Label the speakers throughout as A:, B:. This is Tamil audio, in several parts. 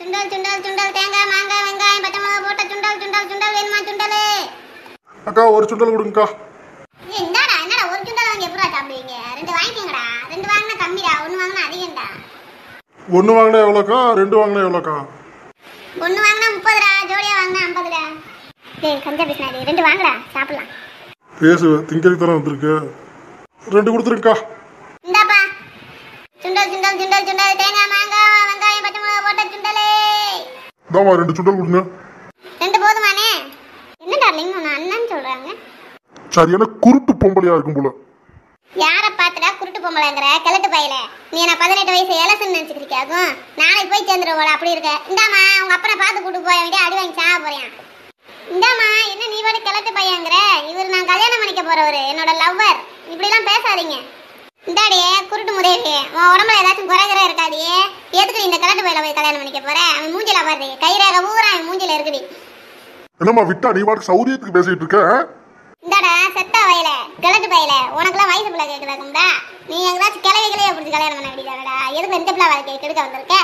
A: சுண்டல் சுண்டல் சுண்டல் தேங்காய் மாங்காய் வெங்காயம் பச்சை மிளகா போட்ட சுண்டல் சுண்டல் சுண்டல் வேணுமா சுண்டல்
B: அக்கா ஒரு சுண்டல் கொடுங்கக்கா
A: ஏய், இந்தாடா என்னடா ஒரு சுண்டல் வாங்கி எப்படா சாப்பிடுவீங்க ரெண்டு வாங்கிக்கோங்கடா ரெண்டு வாங்கினா கம்மிடா ஒன்று வாங்கினா அதிகம்டா
B: ஒன்று வாங்கினா எவ்வளோக்கா ரெண்டு வாங்கினா எவ்வளோக்கா
A: ஒன்று வாங்கினா முப்பதுடா ஜோடியா வாங்கினா ஐம்பதுடா டேய் கஞ்சா பேசினாடி ரெண்டு வாங்கடா சாப்பிடலாம்
B: பேசு திங்கிறதுக்கு தானே வந்திருக்கு ரெண்டு கொடுத்துருக்கா
A: இந்தாப்பா சுண்டல் சுண்டல் சுண்டல் சுண்டல் தேங்காய் மாங்காய் வெங்காயம் பச்சை மிளகா போட்ட சுண்டலே
B: இதாம்மா ரெண்டு சுண்டல் கொடுங்க
A: ரெண்டு போதுமானே என்ன டார்லிங் உன்னை அண்ணன் சொல்றாங்க
B: சரியான குருட்டு பொம்பளையா இருக்கும் போல
A: யாரை பார்த்துடா குருட்டு பொம்பளைங்கிற கிழட்டு பையல நீ என்ன பதினெட்டு வயசு இலசுன்னு நினைச்சுக்கிறியாக்கும் நாளைக்கு போய் சேர்ந்துருவோட அப்படி இருக்க இந்தாம்மா உங்க அப்பனை பார்த்து கூட்டு போய் வேண்டிய அடி வாங்கி சாக போறியான் இந்தாம்மா என்ன நீ பாட்டு கிழட்டு பையங்கிற இவர் நான் கல்யாணம் பண்ணிக்க போறவரு என்னோட லவ்வர் இப்படிலாம் பேசாதீங்க இந்தாடியே குருட்டு முதேவி உன் உடம்புல ஏதாச்சும் குறைகிற இருக்காதியே எதுக்கு நீ இந்த கிழட்டு பையில போய் கல்யாணம் பண்ணிக்க போற அவன் மூஞ்சில பாரு கைரேக பூரா அவன் மூஞ்சில இருக்குடி
B: என்னம்மா விட்டா நீ பாட்டுக்கு சௌரியத்துக்கு பேசிட்டு இருக்க ஆ?
A: இந்தாடா செத்த வயல கிழட்டு பையல உனக்குலாம் வயசு பிள்ளை கேட்குதாக்கும்டா நீ எங்கேயாச்சும் கிளவி கிளைய பிடிச்சி கல்யாணம் பண்ண வேண்டியதானடா எதுக்கு இந்த பிள்ளை வாழ்க்கையை கெடுக்க வந்திருக்க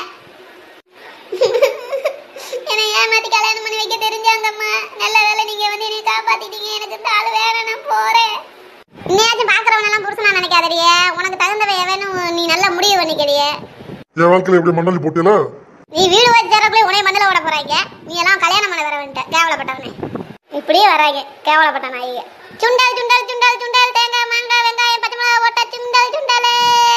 A: என்னை ஏமாத்தி கல்யாணம் பண்ணி வைக்க தெரிஞ்சாங்கம்மா நல்ல வேலை நீங்க வந்து என்னை காப்பாத்திட்டீங்க எனக்கு இந்த ஆளு வேணும் நான் போறேன் இன்னையாச்சும் பாக்குறவனெல்லாம் புருஷனா நினைக்காதடியே உனக்கு தகுந்தவைய வேணும் நீ நல்ல முடிவு பண்ணிக்கடியே
B: என் வாழ்க்கையில எப்படி மண்ணாளி போட்டியல
A: நீ வீடு வச்சுறப்பே உனைய மண்டல ஓட போறாங்க நீ எல்லாம் கல்யாணம் பண்ண வர வந்துட்ட கேவலப்பட்டவனே இப்படியே வராங்க கேவலப்பட்ட நாயிக சுண்டல் சுண்டல் சுண்டல் சுண்டல் தேங்காய் மாங்காய் வெங்காயம் பச்சை மிளகா போட்ட சுண்டல் சுண்டலே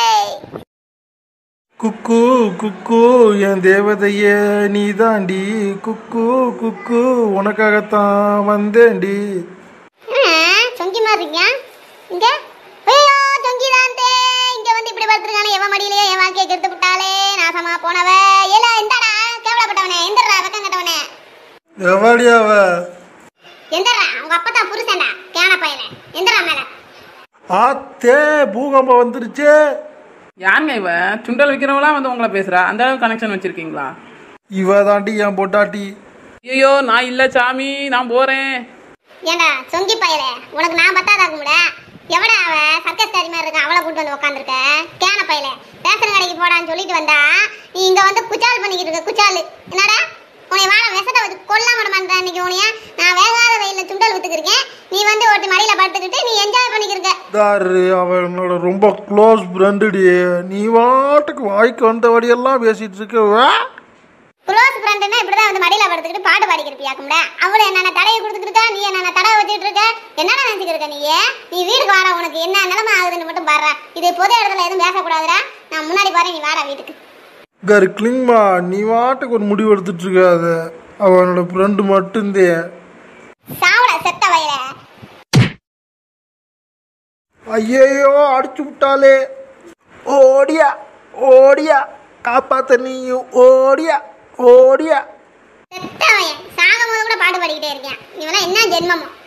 C: குக்கு குக்கு என் தேவதைய நீதாண்டி குக்கு குக்கு உனக்காகத்தான் வந்தேன்டி
A: சொங்கி மாதிரி இருக்கீங்க இங்க ஐயோ சொங்கி தான் இங்க வந்து இப்படி படுத்துருக்கானே எவன் மடியிலேயே என் வாழ்க்கையை கெடுத்து விட்டாலே நாசமா போனவ ஏல இந்தடா கேவலப்பட்டவனே எந்திரா வெக்கம் கட்டவனே
C: எவாடியாவ
A: எந்திரா உங்க அப்பா தான் புருஷன்டா கேன பையனே எந்திரா மேல
C: ஆத்தே பூகம்பம் வந்துருச்சே
D: யாருங்க இவ சுண்டல் விற்கிறவங்களாம் வந்து உங்களை பேசுறா அந்த அளவுக்கு கனெக்ஷன் வச்சிருக்கீங்களா
C: இவ தாண்டி என் பொட்டாட்டி
D: ஐயோ நான் இல்ல சாமி நான் போறேன்
A: ஏண்டா சொங்கி பையலே உனக்கு நான் பத்தாதாக்கும்ல எவடா அவ சர்க்கஸ் தாரி மாதிரி இருக்க அவளை கூட்டு வந்து உட்காந்துருக்க கேன பையலே ரேஷன் கடைக்கு போடான்னு சொல்லிட்டு வந்தா நீ இங்க வந்து குச்சால் பண்ணிக்கிட்டு இருக்க குச்சால் என்னடா உன்னை வாழ விஷத்தை வச்சு கொல்ல மாட்டேன் இன்னைக்கு உனைய நான் வேகாத வெயில சுண்டல் வித்துக்கிருக்கேன் நீ வந்து ஒருத்தி மடியில படுத்துக்கிட்டு நீ என்ஜாய் பண்ணிக்கிருக்க
C: தாரு அவ என்னோட ரொம்ப க்ளோஸ் ஃப்ரெண்டுடி நீ வாட்டுக்கு வாய்க்கு வந்தபடியெல்லாம் பேசிட்டு இருக்க வா.
A: க்ளோஸ் ஃப்ரெண்டுன்னா இப்படிதான் வந்து மடியில படுத்துக்கிட்டு பாட்டு பாடிக்கிருப்பியாக்கும்ல அவளை என்னென்ன தடையை கொடுத்துக்கிட்டு நீ என்னென்ன தடவை வச்சுட்டு இருக்க என்னடா நினைச்சுக்கிட்டு இருக்க நீ நீ வீட்டுக்கு வாடா உனக்கு என்ன நிலைமை ஆகுதுன்னு மட்டும் பாடுறா இது பொது இடத்துல எதுவும் பேசக்கூடாதுடா நான் முன்னாடி பாரு நீ வாடா வீட்டுக்கு
C: கரு கிளிங்மா நீ வாட்டுக்கு ஒரு முடிவு எடுத்துட்டு இருக்காத அவனோட ஃப்ரெண்டு மட்டும்தே
A: சாவடா செத்த வயல
C: ஐயையோ அடிச்சு விட்டாலே ஓடியா ஓடியா காப்பாத்த நீயும் ஓடியா ஓடியா
A: செத்த வயன் சாகும் போது கூட பாட்டு பாடிக்கிட்டே இருக்கேன் இவெல்லாம் என்ன ஜென்மமோ